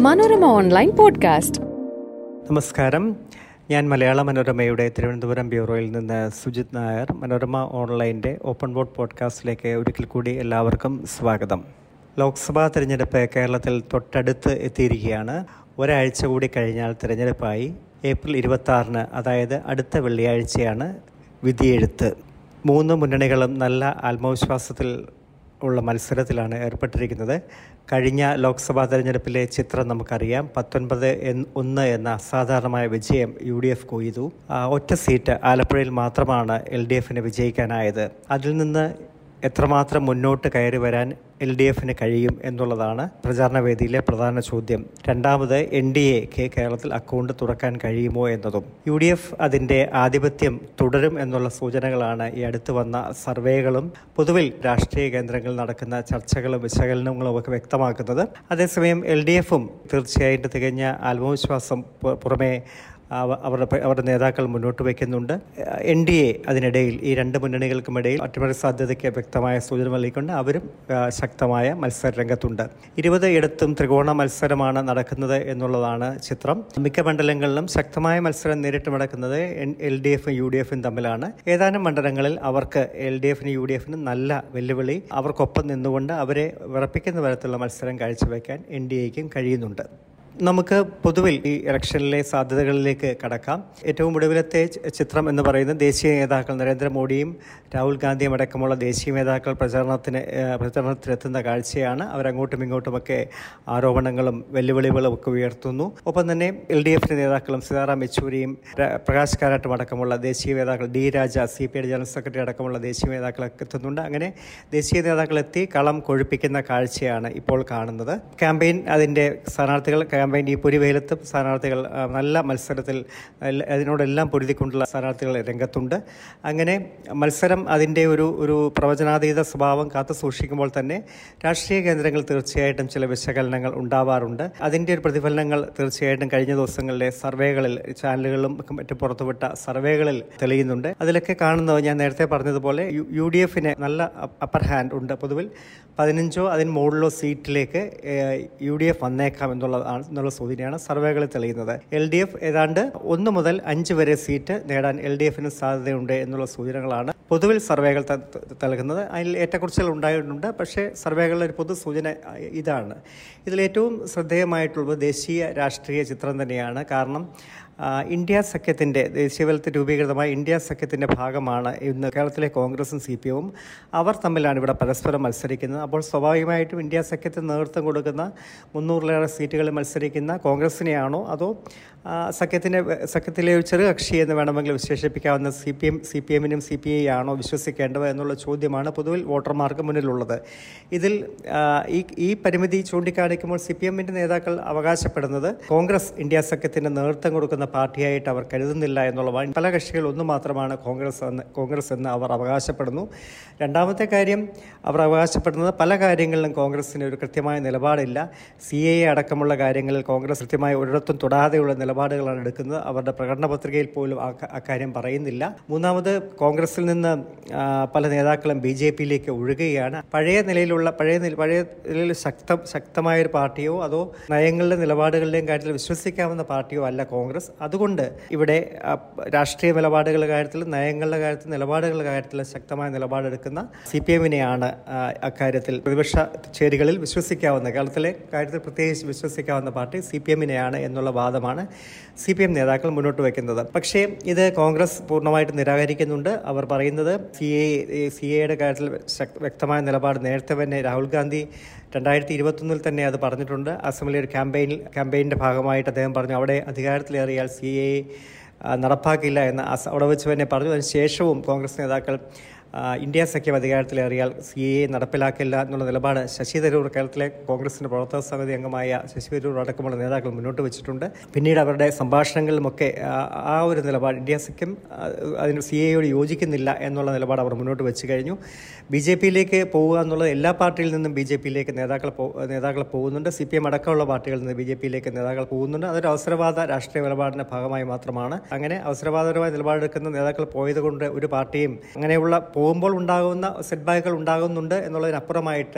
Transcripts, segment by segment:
Manorama online podcast നമസ്കാരം ഞാൻ മലയാള മനോരമയുടെ തിരുവനന്തപുരം ബ്യൂറോയിൽ നിന്ന് സുജിത് നായർ മനോരമ ഓൺലൈൻ്റെ ഓപ്പൺ ബോർഡ് പോഡ്കാസ്റ്റിലേക്ക് ഒരിക്കൽ കൂടി എല്ലാവർക്കും സ്വാഗതം ലോക്സഭാ തിരഞ്ഞെടുപ്പ് കേരളത്തിൽ തൊട്ടടുത്ത് എത്തിയിരിക്കുകയാണ് ഒരാഴ്ച കൂടി കഴിഞ്ഞാൽ തിരഞ്ഞെടുപ്പായി ഏപ്രിൽ ഇരുപത്തി ആറിന് അതായത് അടുത്ത വെള്ളിയാഴ്ചയാണ് വിധിയെഴുത്ത് മൂന്ന് മുന്നണികളും നല്ല ആത്മവിശ്വാസത്തിൽ ഉള്ള മത്സരത്തിലാണ് ഏർപ്പെട്ടിരിക്കുന്നത് കഴിഞ്ഞ ലോക്സഭാ തെരഞ്ഞെടുപ്പിലെ ചിത്രം നമുക്കറിയാം പത്തൊൻപത് ഒന്ന് എന്ന അസാധാരണമായ വിജയം യു ഡി എഫ് കൊയ്തു ആ, ഒറ്റ സീറ്റ് ആലപ്പുഴയിൽ മാത്രമാണ് എൽ ഡി എഫിന് വിജയിക്കാനായത് അതിൽ നിന്ന് എത്രമാത്രം മുന്നോട്ട് കയറി വരാൻ എൽ ഡി എഫിന് കഴിയും എന്നുള്ളതാണ് പ്രചാരണ വേദിയിലെ പ്രധാന ചോദ്യം രണ്ടാമത് എൻ ഡി എക്ക് കേരളത്തിൽ അക്കൗണ്ട് തുറക്കാൻ കഴിയുമോ എന്നതും യു ഡി എഫ് അതിൻ്റെ ആധിപത്യം തുടരും എന്നുള്ള സൂചനകളാണ് ഈ അടുത്ത് വന്ന സർവേകളും പൊതുവിൽ രാഷ്ട്രീയ കേന്ദ്രങ്ങളിൽ നടക്കുന്ന ചർച്ചകളും വിശകലനങ്ങളും ഒക്കെ വ്യക്തമാക്കുന്നത് അതേസമയം എൽ ഡി എഫും തീർച്ചയായിട്ടും തികഞ്ഞ ആത്മവിശ്വാസം പു- പുറമേ അവ- അവരുടെ പ- അവരുടെ നേതാക്കൾ മുന്നോട്ട് വയ്ക്കുന്നുണ്ട് എൻ ഡി എ അതിനിടയിൽ ഈ രണ്ട് മുന്നണികൾക്കുമിടയിൽ അട്ടിമറി സാധ്യതയ്ക്ക് വ്യക്തമായ സൂചന നൽകിക്കൊണ്ട് അവരും ആ, ശക്തമായ മത്സര രംഗത്തുണ്ട് ഇരുപത് ഇടത്തും ത്രികോണ മത്സരമാണ് നടക്കുന്നത് എന്നുള്ളതാണ് ചിത്രം മിക്ക മണ്ഡലങ്ങളിലും ശക്തമായ മത്സരം നേരിട്ട് നടക്കുന്നത് എൽ ഡി എഫും യു ഡി എഫും തമ്മിലാണ് ഏതാനും മണ്ഡലങ്ങളിൽ അവർക്ക് എൽ ഡി എഫിനും യു ഡി എഫിനും നല്ല വെല്ലുവിളി അവർക്കൊപ്പം നിന്നുകൊണ്ട് അവരെ വിറപ്പിക്കുന്ന തരത്തിലുള്ള മത്സരം കാഴ്ചവെക്കാൻ എൻ ഡി എക്കും കഴിയുന്നുണ്ട് നമുക്ക് പൊതുവിൽ ഈ ഇലക്ഷനിലെ സാധ്യതകളിലേക്ക് കടക്കാം ഏറ്റവും ഒടുവിലത്തെ ചി- ചിത്രം എന്ന് പറയുന്നത് ദേശീയ നേതാക്കൾ നരേന്ദ്രമോദിയും രാഹുൽ ഗാന്ധിയും അടക്കമുള്ള ദേശീയ നേതാക്കൾ പ്രചാരണത്തിന് ഏഹ്, പ്രചാരണത്തിനെത്തുന്ന കാഴ്ചയാണ് അവരങ്ങോട്ടും ഇങ്ങോട്ടുമൊക്കെ ആരോപണങ്ങളും വെല്ലുവിളികളും ഒക്കെ ഉയർത്തുന്നു ഒപ്പം തന്നെ എൽ ഡി എഫിന്റെ നേതാക്കളും സീതാറാം യെച്ചൂരിയും ര- പ്രകാശ് കാരാട്ടും അടക്കമുള്ള ദേശീയ നേതാക്കൾ D Raja C P I general secretary അടക്കമുള്ള ദേശീയ നേതാക്കളൊക്കെ എത്തുന്നുണ്ട് അങ്ങനെ ദേശീയ നേതാക്കൾ എത്തി കളം കൊഴുപ്പിക്കുന്ന കാഴ്ചയാണ് ഇപ്പോൾ കാണുന്നത് ക്യാമ്പയിൻ അതിൻ്റെ സ്ഥാനാർത്ഥികൾ ക്യാമ്പയിൻ ഈ പൊരിവെയിലത്തും സ്ഥാനാർത്ഥികൾ ആ, നല്ല മത്സരത്തിൽ എല്ല- അതിനോടെല്ലാം പൊരുതിക്കൊണ്ടുള്ള സ്ഥാനാർത്ഥികൾ രംഗത്തുണ്ട് അങ്ങനെ മത്സരം അതിൻ്റെ ഒരു ഒരു പ്രവചനാതീത സ്വഭാവം കാത്തു സൂക്ഷിക്കുമ്പോൾ തന്നെ രാഷ്ട്രീയ കേന്ദ്രങ്ങൾ തീർച്ചയായിട്ടും ചില വിശകലനങ്ങൾ ഉണ്ടാവാറുണ്ട് അതിൻ്റെ ഒരു പ്രതിഫലനങ്ങൾ തീർച്ചയായിട്ടും കഴിഞ്ഞ ദിവസങ്ങളിലെ സർവേകളിൽ ചാനലുകളിലും ഒക്കെ മറ്റും പുറത്തുവിട്ട സർവേകളിൽ തെളിയുന്നുണ്ട് അതിലൊക്കെ കാണുന്നത് ഞാൻ നേരത്തെ പറഞ്ഞതുപോലെ യു- യു ഡി എഫിന് നല്ല അപ്പർ ഹാൻഡ് ഉണ്ട് പൊതുവിൽ പതിനഞ്ചോ അതിന് മുകളിലോ സീറ്റിലേക്ക് ഏഹ്, യു ഡി എഫ് വന്നേക്കാം എന്നുള്ളതാണ് എന്നുള്ള സൂചനയാണ് സർവേകളിൽ തെളിയുന്നത് എൽ ഡി എഫ് ഏതാണ്ട് ഒന്ന് മുതൽ അഞ്ച് വരെ സീറ്റ് നേടാൻ എൽ ഡി എഫിന് സാധ്യതയുണ്ട് എന്നുള്ള സൂചനകളാണ് പൊതുവിൽ സർവേകൾ ത- ത- നൽകുന്നത് അതിൽ ഏറ്റക്കുറച്ചിൽ ഉണ്ടായിട്ടുണ്ട് പക്ഷേ സർവേകളുടെ ഒരു പൊതു സൂചന ആ, ഇതാണ് ഇതിലേറ്റവും ശ്രദ്ധേയമായിട്ടുള്ളത് ദേശീയ രാഷ്ട്രീയ ചിത്രം തന്നെയാണ് കാരണം ആ, ഇന്ത്യ സഖ്യത്തിൻ്റെ ദേശീയതലത്തിൽ രൂപീകൃതമായ ഇന്ത്യ സഖ്യത്തിൻ്റെ ഭാഗമാണ് ഇന്ന് കേരളത്തിലെ കോൺഗ്രസും സി പി എമ്മും അവർ തമ്മിലാണ് ഇവിടെ പരസ്പരം മത്സരിക്കുന്നത് അപ്പോൾ സ്വാഭാവികമായിട്ടും ഇന്ത്യ സഖ്യത്തിന് നേതൃത്വം കൊടുക്കുന്ന മുന്നൂറിലേറെ സീറ്റുകളിൽ മത്സരിക്കുന്ന കോൺഗ്രസിനെയാണോ അതോ ആ, സഖ്യത്തിൻ്റെ സഖ്യത്തിലെ ഒരു ചെറു കക്ഷി എന്ന് വേണമെങ്കിൽ വിശേഷിപ്പിക്കാവുന്ന C P M C P എമ്മിനും സി പി ഐ ആണോ വിശ്വസിക്കേണ്ടത് എന്നുള്ള ചോദ്യമാണ് പൊതുവിൽ വോട്ടർമാർക്ക് മുന്നിലുള്ളത് ഇതിൽ ആ, ഈ ഈ പരിമിതി ചൂണ്ടിക്കാണിക്കുമ്പോൾ സി പി എമ്മിൻ്റെ നേതാക്കൾ അവകാശപ്പെടുന്നത് കോൺഗ്രസ് ഇന്ത്യ സഖ്യത്തിന് നേതൃത്വം കൊടുക്കുന്ന പാർട്ടിയായിട്ട് അവർ കരുതുന്നില്ല എന്നുള്ളതാണ് പല കക്ഷികൾ ഒന്ന് മാത്രമാണ് കോൺഗ്രസ് എന്ന് കോൺഗ്രസ് എന്ന് അവർ അവകാശപ്പെടുന്നു രണ്ടാമത്തെ കാര്യം അവർ അവകാശപ്പെടുന്നത് പല കാര്യങ്ങളിലും കോൺഗ്രസിന് ഒരു കൃത്യമായ നിലപാടില്ല സി എ അടക്കമുള്ള കാര്യങ്ങളിൽ കോൺഗ്രസ് കൃത്യമായ ഒരിടത്തും തൊടാതെയുള്ള നിലപാടുകളാണ് എടുക്കുന്നത് അവരുടെ പ്രകടന പത്രികയിൽ പോലും ആ ക- അക്കാര്യം പറയുന്നില്ല മൂന്നാമത് കോൺഗ്രസിൽ നിന്ന് ആ, പല നേതാക്കളും ബി ജെ പിയിലേക്ക് ഒഴുകുകയാണ് പഴയ നിലയിലുള്ള പഴയ നില- പഴയ നിലയിൽ ശക്തം ശക്തമായ ഒരു പാർട്ടിയോ അതോ നയങ്ങളുടെ നിലപാടുകളുടെയും കാര്യത്തിൽ വിശ്വസിക്കാവുന്ന പാർട്ടിയോ അല്ല കോൺഗ്രസ് അതുകൊണ്ട് ഇവിടെ ആ, രാഷ്ട്രീയ നിലപാടുകളുടെ കാര്യത്തിൽ നയങ്ങളുടെ കാര്യത്തിൽ നിലപാടുകളുടെ കാര്യത്തിൽ ശക്തമായ നിലപാടെടുക്കുന്ന സി പി എമ്മിനെയാണ് അക്കാര്യത്തിൽ പ്രതിപക്ഷ ചേരികളിൽ വിശ്വസിക്കാവുന്ന കേരളത്തിലെ കാര്യത്തിൽ പ്രത്യേകിച്ച് വിശ്വസിക്കാവുന്ന പാർട്ടി സി പി എമ്മിനെയാണ് എന്നുള്ള വാദമാണ് സി പി എം നേതാക്കൾ മുന്നോട്ട് വയ്ക്കുന്നത് പക്ഷേ ഇത് കോൺഗ്രസ് പൂർണ്ണമായിട്ട് നിരാകരിക്കുന്നുണ്ട് അവർ പറയുന്നത് സി എ സി എയുടെ കാര്യത്തിൽ ശക്ത- വ്യക്തമായ നിലപാട് നേരത്തെ തന്നെ രാഹുൽ ഗാന്ധി രണ്ടായിരത്തി ഇരുപത്തൊന്നിൽ തന്നെ അത് പറഞ്ഞിട്ടുണ്ട് അസംബ്ലി ഒരു ക്യാമ്പയിനിൽ ക്യാമ്പയിൻ്റെ ഭാഗമായിട്ട് അദ്ദേഹം പറഞ്ഞു അവിടെ അധികാരത്തിലേറിയാൽ സി എ നടപ്പാക്കില്ല എന്ന് അസ- അവിടെ വെച്ച് തന്നെ പറഞ്ഞു അതിന് ശേഷവും കോൺഗ്രസ് നേതാക്കൾ ആ, ഇന്ത്യ സഖ്യം അധികാരത്തിലേറിയാൽ സി എ നടപ്പിലാക്കില്ല എന്നുള്ള നിലപാട് ശശി തരൂർ കേരളത്തിലെ കോൺഗ്രസിന്റെ പ്രവർത്തക സമിതി അംഗമായ ശശി തരൂർ അടക്കമുള്ള നേതാക്കൾ മുന്നോട്ട് വെച്ചിട്ടുണ്ട് പിന്നീട് അവരുടെ സംഭാഷണങ്ങളിലുമൊക്കെ ആ, ആ ഒരു നിലപാട് ഇന്ത്യ സഖ്യം ആ, അതിന് സി എയോട് യോജിക്കുന്നില്ല എന്നുള്ള നിലപാട് അവർ മുന്നോട്ട് വെച്ച് കഴിഞ്ഞു ബി ജെ പിയിലേക്ക് പോവുക എന്നുള്ളത് എല്ലാ പാർട്ടിയിൽ നിന്നും ബി ജെ പിയിലേക്ക് നേതാക്കൾ പോ- നേതാക്കൾ പോകുന്നുണ്ട് സി പി എം അടക്കമുള്ള പാർട്ടികളിൽ നിന്ന് ബി ജെ പിയിലേക്ക് നേതാക്കൾ പോകുന്നുണ്ട് അതൊരു അവസരവാദ രാഷ്ട്രീയ നിലപാടിന്റെ ഭാഗമായി മാത്രമാണ് അങ്ങനെ അവസരവാദപരമായ നിലപാടെടുക്കുന്ന നേതാക്കൾ പോയത് കൊണ്ട് ഒരു പാർട്ടിയും അങ്ങനെയുള്ള പോകുമ്പോൾ ഉണ്ടാകുന്ന സെറ്റ് ബാക്കുകൾ ഉണ്ടാകുന്നുണ്ട് എന്നുള്ളതിനപ്പുറമായിട്ട്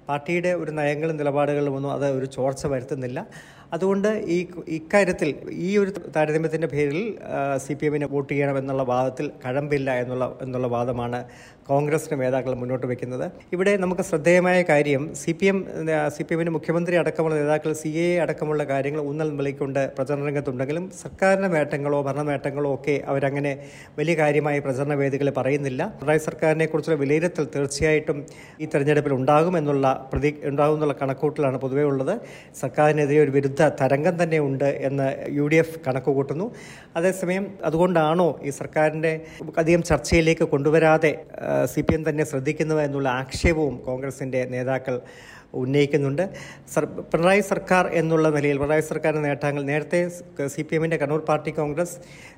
പാർട്ടിയുടെ ഒരു നയങ്ങളും നിലപാടുകളും ഒന്നും അത് ഒരു ചോർച്ച വരുത്തുന്നില്ല അതുകൊണ്ട് ഈ ഇക്കാര്യത്തിൽ ഈ ഒരു താരതമ്യത്തിൻ്റെ പേരിൽ സി പി എമ്മിനെ വോട്ട് ചെയ്യണം എന്നുള്ള വാദത്തിൽ കഴമ്പില്ല എന്നുള്ള എന്നുള്ള വാദമാണ് കോൺഗ്രസിൻ്റെ നേതാക്കൾ മുന്നോട്ട് വയ്ക്കുന്നത് ഇവിടെ നമുക്ക് ശ്രദ്ധേയമായ കാര്യം C P M C P എമ്മിൻ്റെ മുഖ്യമന്ത്രി അടക്കമുള്ള നേതാക്കൾ സി എ അടക്കമുള്ള കാര്യങ്ങൾ ഊന്നൽ വിളിക്കൊണ്ട് പ്രചരണ രംഗത്തുണ്ടെങ്കിലും സർക്കാരിൻ്റെ നേട്ടങ്ങളോ ഭരണ നേട്ടങ്ങളോ ഒക്കെ അവരങ്ങനെ വലിയ കാര്യമായി പ്രചരണ വേദികളിൽ പറയുന്നില്ല പിണറായി സർക്കാരിനെ കുറിച്ചുള്ള വിലയിരുത്തൽ തീർച്ചയായിട്ടും ഈ തെരഞ്ഞെടുപ്പിൽ ഉണ്ടാകും എന്നുള്ള പ്രതി ഉണ്ടാകും എന്നുള്ള കണക്കൂട്ടലാണ് പൊതുവേ ഉള്ളത് സർക്കാരിനെതിരെ ഒരു വിരുദ്ധ തരംഗം തന്നെ ഉണ്ട് എന്ന് യു ഡി എഫ് കണക്ക് കൂട്ടുന്നു അതേസമയം അതുകൊണ്ടാണോ ഈ സർക്കാരിൻ്റെ അധികം ചർച്ചയിലേക്ക് കൊണ്ടുവരാതെ സി പി എം തന്നെ ശ്രദ്ധിക്കുന്നത് എന്നുള്ള ആക്ഷേപവും കോൺഗ്രസിൻ്റെ നേതാക്കൾ ഉന്നയിക്കുന്നുണ്ട് സർ പിണറായി സർക്കാർ എന്നുള്ള നിലയിൽ പിണറായി സർക്കാരിൻ്റെ നേട്ടങ്ങൾ നേരത്തെ സി പി എമ്മിൻ്റെ കണ്ണൂർ പാർട്ടി കോൺഗ്രസ്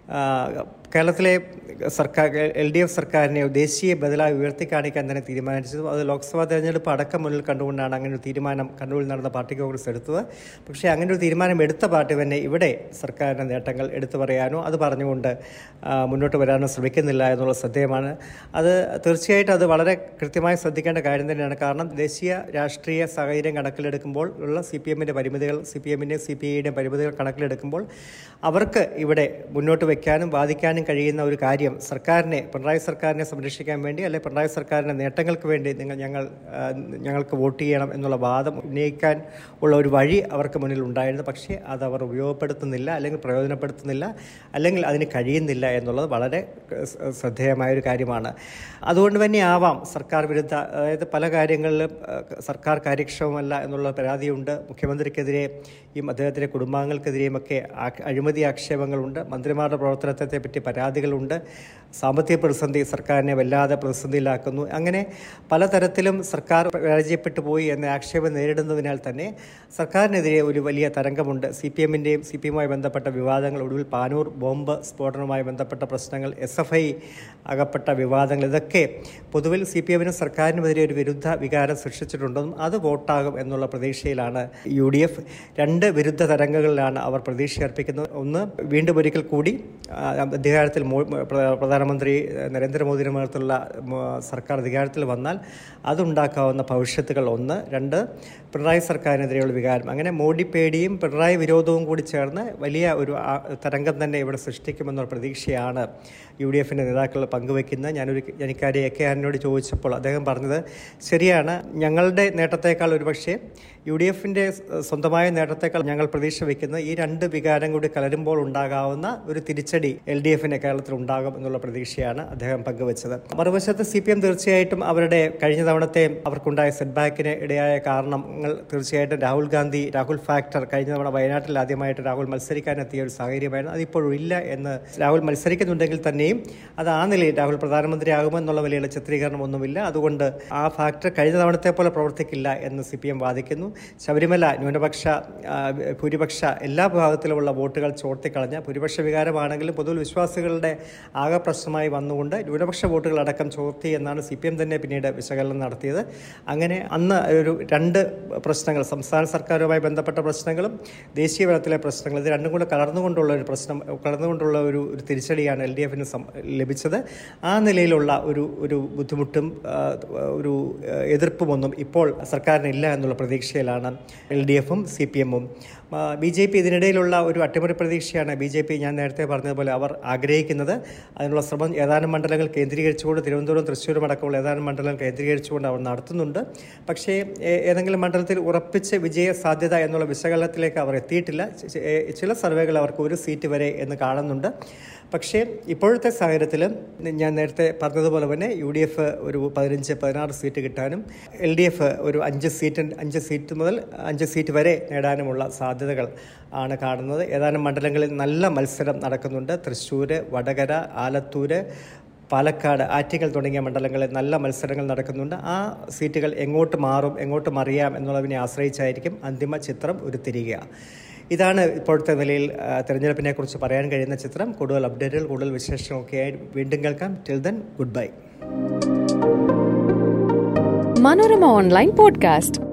കേരളത്തിലെ സർക്കാർ എൽ ഡി എഫ് സർക്കാരിനെ ദേശീയ ബദലായി ഉയർത്തി കാണിക്കാൻ തന്നെ തീരുമാനിച്ചതും അത് ലോക്സഭാ തെരഞ്ഞെടുപ്പ് അടക്കം മുന്നിൽ കണ്ടുകൊണ്ടാണ് അങ്ങനെ ഒരു തീരുമാനം കണ്ണൂരിൽ നടന്ന പാർട്ടി കോൺഗ്രസ് എടുത്തത് പക്ഷേ അങ്ങനെ ഒരു തീരുമാനം എടുത്ത പാർട്ടി തന്നെ ഇവിടെ സർക്കാരിൻ്റെ നേട്ടങ്ങൾ എടുത്തു പറയാനോ അത് പറഞ്ഞുകൊണ്ട് മുന്നോട്ട് വരാനോ ശ്രമിക്കുന്നില്ല എന്നുള്ള ശ്രദ്ധേയമാണ് അത് തീർച്ചയായിട്ടും അത് വളരെ കൃത്യമായി ശ്രദ്ധിക്കേണ്ട കാര്യം തന്നെയാണ് കാരണം ദേശീയ രാഷ്ട്രീയ സാഹചര്യം കണക്കിലെടുക്കുമ്പോൾ ഉള്ള സി പി എമ്മിൻ്റെ പരിമിതികൾ സി പി എമ്മിൻ്റെയും സി പി ഐയുടെയും പരിമിതികൾ കണക്കിലെടുക്കുമ്പോൾ അവർക്ക് ഇവിടെ മുന്നോട്ട് വയ്ക്കാനും വാദിക്കാനും കഴിയുന്ന ഒരു കാര്യം സർക്കാരിനെ പിണറായി സർക്കാരിനെ സംരക്ഷിക്കാൻ വേണ്ടി അല്ലെ പിണറായി സർക്കാരിൻ്റെ നേട്ടങ്ങൾക്ക് വേണ്ടി നിങ്ങൾ ഞങ്ങൾ ഞങ്ങൾക്ക് വോട്ട് ചെയ്യണം എന്നുള്ള വാദം ഉന്നയിക്കാൻ ഉള്ള ഒരു വഴി അവർക്ക് മുന്നിൽ ഉണ്ടായിരുന്നു പക്ഷേ അത് അവർ ഉപയോഗപ്പെടുത്തുന്നില്ല അല്ലെങ്കിൽ പ്രയോജനപ്പെടുത്തുന്നില്ല അല്ലെങ്കിൽ അതിന് കഴിയുന്നില്ല എന്നുള്ളത് വളരെ ശ്രദ്ധേയമായ ഒരു കാര്യമാണ് അതുകൊണ്ട് തന്നെ ആവാം സർക്കാർ വിരുദ്ധ അതായത് പല കാര്യങ്ങളിലും സർക്കാർ കാര്യക്ഷമമല്ല എന്നുള്ള പരാതിയുണ്ട് മുഖ്യമന്ത്രിക്കെതിരെ ഈ അദ്ദേഹത്തിൻ്റെ കുടുംബാംഗങ്ങൾക്കെതിരെയുമൊക്കെ അഴിമതി ആക്ഷേപങ്ങളുണ്ട് മന്ത്രിമാരുടെ പ്രവർത്തനത്തെ പറ്റി പരാതികളുണ്ട് സാമ്പത്തിക പ്രതിസന്ധി സർക്കാരിനെ വല്ലാതെ പ്രതിസന്ധിയിലാക്കുന്നു അങ്ങനെ പലതരത്തിലും സർക്കാർ പരാജയപ്പെട്ടു പോയി എന്ന ആക്ഷേപം നേരിടുന്നതിനാൽ തന്നെ സർക്കാരിനെതിരെ ഒരു വലിയ തരംഗമുണ്ട് സി പി എമ്മിൻ്റെയും സി പി എമ്മുമായി ബന്ധപ്പെട്ട വിവാദങ്ങൾ ഒടുവിൽ പാനൂർ ബോംബ് സ്ഫോടനവുമായി ബന്ധപ്പെട്ട പ്രശ്നങ്ങൾ എസ് എഫ് ഐ അകപ്പെട്ട വിവാദങ്ങൾ ഇതൊക്കെ പൊതുവിൽ സി പി എമ്മിനും സർക്കാരിനുമെതിരെ ഒരു വിരുദ്ധ വികാരം സൃഷ്ടിച്ചിട്ടുണ്ടെന്നും അത് വോട്ടാകും എന്നുള്ള പ്രതീക്ഷയിലാണ് യു ഡി എഫ് രണ്ട് വിരുദ്ധ തരംഗങ്ങളിലാണ് അവർ പ്രതീക്ഷ അർപ്പിക്കുന്നത് ഒന്ന് വീണ്ടും ഒരിക്കൽ കൂടി അധികാരത്തിൽ പ്രധാനമന്ത്രി നരേന്ദ്രമോദിയുടെ നേതൃത്വത്തിലുള്ള സർക്കാർ അധികാരത്തിൽ വന്നാൽ അതുണ്ടാക്കാവുന്ന ഭവിഷ്യത്തുകൾ ഒന്ന് രണ്ട് പിണറായി സർക്കാരിനെതിരെയുള്ള വികാരം അങ്ങനെ മോഡി പേടിയും പിണറായി വിരോധവും കൂടി ചേർന്ന് വലിയ ഒരു തരംഗം തന്നെ ഇവിടെ സൃഷ്ടിക്കുമെന്നുള്ള പ്രതീക്ഷയാണ് യു ഡി എഫിൻ്റെ നേതാക്കൾ പങ്കുവയ്ക്കുന്നത് ഞാനൊരു ജനിക്കാരി എ കെ ആറിനോട് ചോദിച്ചപ്പോൾ അദ്ദേഹം പറഞ്ഞത് ശരിയാണ് ഞങ്ങളുടെ നേട്ടത്തേക്കാൾ ഒരുപക്ഷെ യു ഡി എഫിൻ്റെ സ്വന്തമായ നേട്ടത്തേക്കാൾ ഞങ്ങൾ പ്രതീക്ഷ വയ്ക്കുന്നത് ഈ രണ്ട് വികാരം കൂടി കലരുമ്പോൾ ഉണ്ടാകാവുന്ന ഒരു തിരിച്ചടി എൽ ഡി എഫിന് കേരളത്തിൽ ഉണ്ടാകും എന്നുള്ള പ്രതീക്ഷയാണ് അദ്ദേഹം പങ്കുവച്ചത് മറുവശത്ത് സി പി എം തീർച്ചയായിട്ടും അവരുടെ കഴിഞ്ഞ തവണത്തെ അവർക്കുണ്ടായ സെറ്റ്ബാക്കിന് ഇടയായ കാരണങ്ങൾ തീർച്ചയായിട്ടും രാഹുൽ ഗാന്ധി രാഹുൽ ഫാക്ടർ കഴിഞ്ഞ തവണ വയനാട്ടിൽ ആദ്യമായിട്ട് രാഹുൽ മത്സരിക്കാനെത്തിയ ഒരു സാഹചര്യമായിരുന്നു അതിപ്പോഴും ഇല്ല എന്ന് രാഹുൽ മത്സരിക്കുന്നുണ്ടെങ്കിൽ തന്നെയും അത് ആ നിലയിൽ രാഹുൽ പ്രധാനമന്ത്രിയാകുമെന്നുള്ള വലിയ ചിത്രീകരണം ഒന്നുമില്ല അതുകൊണ്ട് ആ ഫാക്ടർ കഴിഞ്ഞ തവണത്തെ പോലെ പ്രവർത്തിക്കില്ല എന്ന് സി പി എം വാദിക്കുന്നു ശബരിമല ന്യൂനപക്ഷ ഭൂരിപക്ഷ എല്ലാ വിഭാഗത്തിലുമുള്ള വോട്ടുകൾ ചോർത്തിക്കളഞ്ഞ ഭൂരിപക്ഷ വികാരമാണെങ്കിലും പൊതുവിൽ വിശ്വാസികളുടെ ആകെ പ്രശ്നമായി വന്നുകൊണ്ട് ന്യൂനപക്ഷ വോട്ടുകളടക്കം ചോർത്തി എന്നാണ് സി പി എം തന്നെ പിന്നീട് വിശകലനം നടത്തിയത് അങ്ങനെ അന്ന് ഒരു രണ്ട് പ്രശ്നങ്ങൾ സംസ്ഥാന സർക്കാരുമായി ബന്ധപ്പെട്ട പ്രശ്നങ്ങളും ദേശീയ തലത്തിലെ പ്രശ്നങ്ങൾ ഇത് രണ്ടും കൂടെ കലർന്നുകൊണ്ടുള്ള ഒരു പ്രശ്നം കലർന്നുകൊണ്ടുള്ള ഒരു ഒരു തിരിച്ചടിയാണ് എൽ ഡി എഫിന് ലഭിച്ചത് ആ നിലയിലുള്ള ഒരു ഒരു ബുദ്ധിമുട്ടും ഒരു എതിർപ്പുമൊന്നും ഇപ്പോൾ സർക്കാരിനില്ല എന്നുള്ള പ്രതീക്ഷയിലാണ് എൽ ഡി എഫും സി പി എമ്മും ബി ജെ പി ഇതിനിടയിലുള്ള ഒരു അട്ടിമറി പ്രതീക്ഷയാണ് ബി ജെ പി ഞാൻ നേരത്തെ പറഞ്ഞതുപോലെ അവർ ആഗ്രഹിക്കുന്നത് അതിനുള്ള ശ്രമം ഏതാനും മണ്ഡലങ്ങൾ കേന്ദ്രീകരിച്ചുകൊണ്ട് തിരുവനന്തപുരം തൃശ്ശൂരും അടക്കമുള്ള ഏതാനും മണ്ഡലങ്ങൾ കേന്ദ്രീകരിച്ചുകൊണ്ട് അവർ നടത്തുന്നുണ്ട് പക്ഷേ ഏതെങ്കിലും മണ്ഡലത്തിൽ ഉറപ്പിച്ച് വിജയ സാധ്യത എന്നുള്ള വിശകലനത്തിലേക്ക് അവർ എത്തിയിട്ടില്ല ചില സർവേകൾ അവർക്ക് ഒരു സീറ്റ് വരെ എന്ന് കാണുന്നുണ്ട് പക്ഷേ ഇപ്പോഴത്തെ സാഹചര്യത്തിൽ ഞാൻ നേരത്തെ പറഞ്ഞതുപോലെ തന്നെ യു ഡി എഫ് ഒരു പതിനഞ്ച് പതിനാറ് സീറ്റ് കിട്ടാനും എൽ ഡി എഫ് ഒരു അഞ്ച് സീറ്റ് അഞ്ച് സീറ്റ് മുതൽ അഞ്ച് സീറ്റ് വരെ നേടാനുമുള്ള സാധ്യതകൾ ആണ് കാണുന്നത് ഏതാനും മണ്ഡലങ്ങളിൽ നല്ല മത്സരം നടക്കുന്നുണ്ട് തൃശ്ശൂർ വടകര ആലത്തൂർ പാലക്കാട് ആറ്റിങ്ങൽ തുടങ്ങിയ മണ്ഡലങ്ങളിൽ നല്ല മത്സരങ്ങൾ നടക്കുന്നുണ്ട് ആ സീറ്റുകൾ എങ്ങോട്ട് മാറും എങ്ങോട്ട് മറിയാം എന്നുള്ളതിനെ ആശ്രയിച്ചായിരിക്കും അന്തിമ ചിത്രം ഉരുത്തിരിയുക ഇതാണ് ഇപ്പോഴത്തെ നിലയിൽ തെരഞ്ഞെടുപ്പിനെ കുറിച്ച് പറയാൻ കഴിയുന്ന ചിത്രം കൂടുതൽ അപ്ഡേറ്റുകൾ കൂടുതൽ വിശേഷമൊക്കെയായി വീണ്ടും കേൾക്കാം till then good bye Manorama online podcast